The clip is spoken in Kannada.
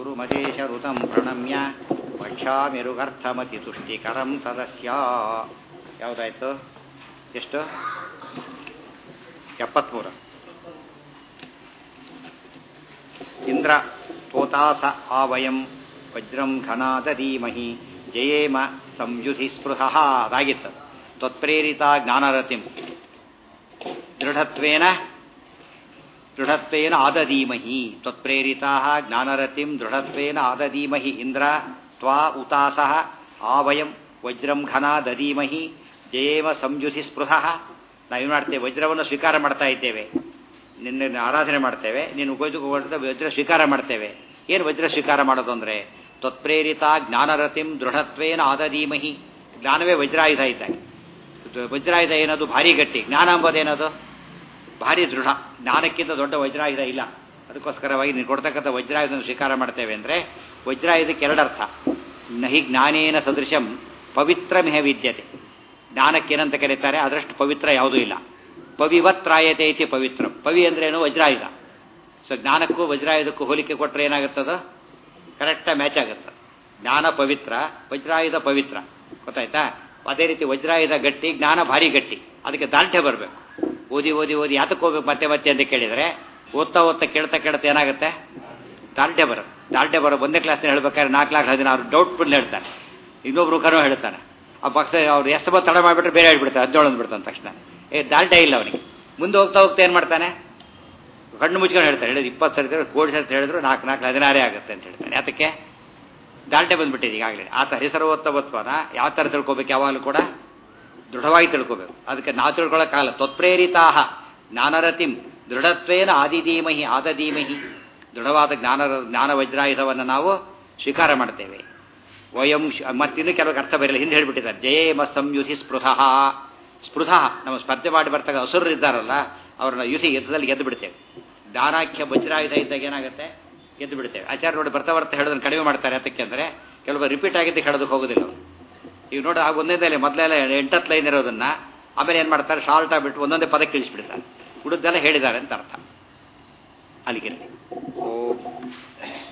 ಗುರುಮದೇಶಋತಂ ಪ್ರಣಮ್ಯ ವಕ್ಷಾಮಿರುಗರ್ಥಮತಿ ತುಷ್ಟಿಕರಂ ಸದಸ್ಯ ಯಾವುದಾಯ್ತು ಎಷ್ಟು ಎಪ್ಪತ್ಮೂರು ಇಂದ್ರ ತೋತಾಸ ಆವಯಂ ವಜ್ರಂ ಘನಾದಧೀಮಹಿ ಜಯೇಮ ಸಂಯುಧಿ ಸ್ಪೃಹ ಅದಾಗಿತ್ತು ತ್ವತ್ಪ್ರೇರಿತ ಜ್ಞಾನರತಿಂ ದೃಢತ್ವೇನ ದೃಢತ್ವೇನ ಆದಧೀಮಹಿ ತ್ವತ್ಪ್ರೇರಿತಾ ಜ್ಞಾನರತಿಂ ದೃಢತ್ವೇನ ಆದಧೀಮಹಿ ಇಂದ್ರ ತ್ವಾ ಉತಾಸಃ ಆವಯಂ ವಜ್ರಂ ಘನ ದಧೀಮಹಿ ಜಯೇಮ ಸಂಯುಧಿ ಸ್ಪೃಹ ನಾವೇನು ಮಾಡ್ತೇವೆ ವಜ್ರವನ್ನು ಸ್ವೀಕಾರ ಮಾಡ್ತಾ ಇದ್ದೇವೆ ನಿನ್ನ ಆರಾಧನೆ ಮಾಡ್ತೇವೆ ನೀನು ಉಪಯೋಗ ವಜ್ರ ಸ್ವೀಕಾರ ಮಾಡ್ತೇವೆ ಏನು ವಜ್ರ ಸ್ವೀಕಾರ ಮಾಡೋದು ಅಂದರೆ ತ್ವತ್ಪ್ರೇರಿತ ಜ್ಞಾನರತಿಂ ದೃಢತ್ವೇನ ಆದಧೀಮಹಿ ಜ್ಞಾನವೇ ವಜ್ರಾಯುಧ ಇದ್ದಾಗ ವಜ್ರಾಯುಧ ಏನದು ಭಾರಿ ಗಟ್ಟಿ ಜ್ಞಾನ ಎಂಬುದೇನದು ಭಾರಿ ದೃಢ ಜ್ಞಾನಕ್ಕಿಂತ ದೊಡ್ಡ ವಜ್ರಾಯುಧ ಇಲ್ಲ ಅದಕ್ಕೋಸ್ಕರವಾಗಿ ನೀನು ಕೊಡ್ತಕ್ಕಂಥ ವಜ್ರಾಯುಧನ ಸ್ವೀಕಾರ ಮಾಡ್ತೇವೆ ಅಂದರೆ ವಜ್ರಾಯುಧಕ್ಕೆ ಎರಡರ್ಥ ನಹಿ ಜ್ಞಾನೇನ ಸದೃಶಂ ಪವಿತ್ರ ಮಿಹ ವಿದ್ಯತೆ ಜ್ಞಾನಕ್ಕೇನಂತ ಕರೀತಾರೆ ಅದರಷ್ಟು ಪವಿತ್ರ ಯಾವುದೂ ಇಲ್ಲ ಪವಿವತ್ರಾಯತೆ ಇತಿ ಪವಿತ್ರ ಪವಿ ಅಂದ್ರೇನು ವಜ್ರಾಯುಧ ಸೊ ಜ್ಞಾನಕ್ಕೂ ವಜ್ರಾಯುಧಕ್ಕೂ ಹೋಲಿಕೆ ಕೊಟ್ಟರೆ ಏನಾಗುತ್ತದ ಕರೆಕ್ಟಾಗಿ ಮ್ಯಾಚ್ ಆಗುತ್ತೆ ಜ್ಞಾನ ಪವಿತ್ರ ವಜ್ರಾಯುಧ ಪವಿತ್ರ ಗೊತ್ತಾಯ್ತಾ ಅದೇ ರೀತಿ ವಜ್ರಾಯುಧ ಗಟ್ಟಿ ಜ್ಞಾನ ಭಾರಿ ಗಟ್ಟಿ ಅದಕ್ಕೆ ದಾಲ್ಠ್ಯ ಬರಬೇಕು ಓದಿ ಓದಿ ಓದಿ ಯಾತಕ್ಕೆ ಹೋಗ್ಬೇಕು ಮತ್ತೆ ಮತ್ತೆ ಅಂತ ಕೇಳಿದರೆ ಓದ್ತಾ ಓದ್ತಾ ಕೇಳ್ತಾ ಕೇಳ್ತಾ ಏನಾಗುತ್ತೆ ದಾಲ್ಢ್ಯ ಬರುತ್ತೆ ದಾಲ್ಢ್ಯ ಬರೋ ಒಂದೇ ಕ್ಲಾಸ್ನ ಹೇಳ್ಬೇಕಾದ್ರೆ ನಾಲ್ಕು ಲಾಕ್ ಹದಿನಾರು ಡೌಟ್ಫುಲ್ ಹೇಳ್ತಾನೆ ಇನ್ನೊಬ್ರು ಕರೋ ಹೇಳ್ತಾನೆ ಆ ಪಕ್ಷ ಅವ್ರು ಎಷ್ಟು ಬತ್ತು ತಡ ಮಾಡಿಬಿಟ್ರೆ ಬೇರೆ ಹೇಳ್ಬಿಡ್ತಾರೆ ಹದಿನೇಳು ಅಂದ್ಬಿಡ್ತಾನೆ ತಕ್ಷಣ ಏ ದಾಲ್ಢ್ಯ ಇಲ್ಲ ಅವನಿಗೆ ಮುಂದೆ ಹೋಗ್ತಾ ಹೋಗ್ತಾ ಏನು ಮಾಡ್ತಾನೆ ಕಣ್ಣು ಮುಚ್ಕೊಂಡು ಹೇಳ್ತಾರೆ ಹೇಳಿದ್ರು ಇಪ್ಪತ್ತು ಸರ್ತಿ ಕೋಟಿ ಸರ್ತಿ ಹೇಳಿದ್ರು ನಾಲ್ಕು ನಾಲ್ಕು ಹದಿನಾರೇ ಆಗುತ್ತೆ ಅಂತ ಹೇಳ್ತಾನೆ ಯಾತಕ್ಕೆ ದಾಲ್ಟೆ ಬಂದ್ಬಿಟ್ಟಿದೆ ಈಗಾಗಲೇ ಆತ ಹೆಸರೋತ್ತವತ್ವನ ಯಾವ ಥರ ತಿಳ್ಕೊಬೇಕು ಯಾವಾಗಲೂ ಕೂಡ ದೃಢವಾಗಿ ತಿಳ್ಕೋಬೇಕು ಅದಕ್ಕೆ ನಾವು ತಿಳ್ಕೊಳ್ಳೋಕ್ಕಾಗಲ್ಲ ತ್ವತ್ಪ್ರೇರಿತಾಹ ಜ್ಞಾನರತಿಂ ದೃಢತ್ವೇನ ಆದಿಧೀಮಹಿ ಆದಧೀಮಹಿ ದೃಢವಾದ ಜ್ಞಾನ ಜ್ಞಾನ ವಜ್ರಾಯುಧವನ್ನು ನಾವು ಸ್ವೀಕಾರ ಮಾಡ್ತೇವೆ ವಯಂ ಮತ್ತಿನ್ನೂ ಕೆಲವು ಅರ್ಥ ಬರಲಿಲ್ಲ ಹಿಂದೆ ಹೇಳ್ಬಿಟ್ಟಿದ್ದಾರೆ ಜಯೇಮ ಸಂಯುಧಿ ಸ್ಪೃಹ ಸ್ಪೃಹ ನಮ್ಮ ಸ್ಪರ್ಧೆ ಮಾಡಿ ಬರ್ತಕ್ಕ ಹಸುರು ಇದ್ದಾರಲ್ಲ ಅವ್ರನ್ನ ಯುಧಿ ಯುದ್ಧದಲ್ಲಿ ಗೆದ್ದು ಬಿಡ್ತೇವೆ ದಾನಾಖ್ಯ ವಜ್ರಾಯುಧ ಇದ್ದಾಗ ಏನಾಗುತ್ತೆ ಗೆದ್ದು ಬಿಡ್ತೇವೆ ಆಚಾರ್ಯ ನೋಡಿ ಬರ್ತಾ ಬರ್ತಾ ಹೇಳೋದನ್ನು ಕಡಿಮೆ ಮಾಡ್ತಾರೆ ಅದಕ್ಕೆ ಅಂದರೆ ಕೆಲವರು ರಿಪೀಟ್ ಆಗಿದ್ದು ಹೇಳೋದಕ್ಕೆ ಹೋಗೋದಿಲ್ಲ ಈಗ ನೋಡಿ ಆ ಒಂದೇದಲ್ಲಿ ಮೊದಲೆಲ್ಲ ಎಂಟತ್ತು ಲೈನ್ ಇರೋದನ್ನ ಆಮೇಲೆ ಏನು ಮಾಡ್ತಾರೆ ಶಾರ್ಟ್ ಆಗಿಬಿಟ್ಟು ಒಂದೊಂದೇ ಪದಕ್ಕೆ ತಿಳಿಸ್ಬಿಡ್ತಾರೆ ಉಳಿದೆಲ್ಲ ಹೇಳಿದ್ದಾರೆ ಅಂತ ಅರ್ಥ ಅಲ್ಲಿಗೆ ಓ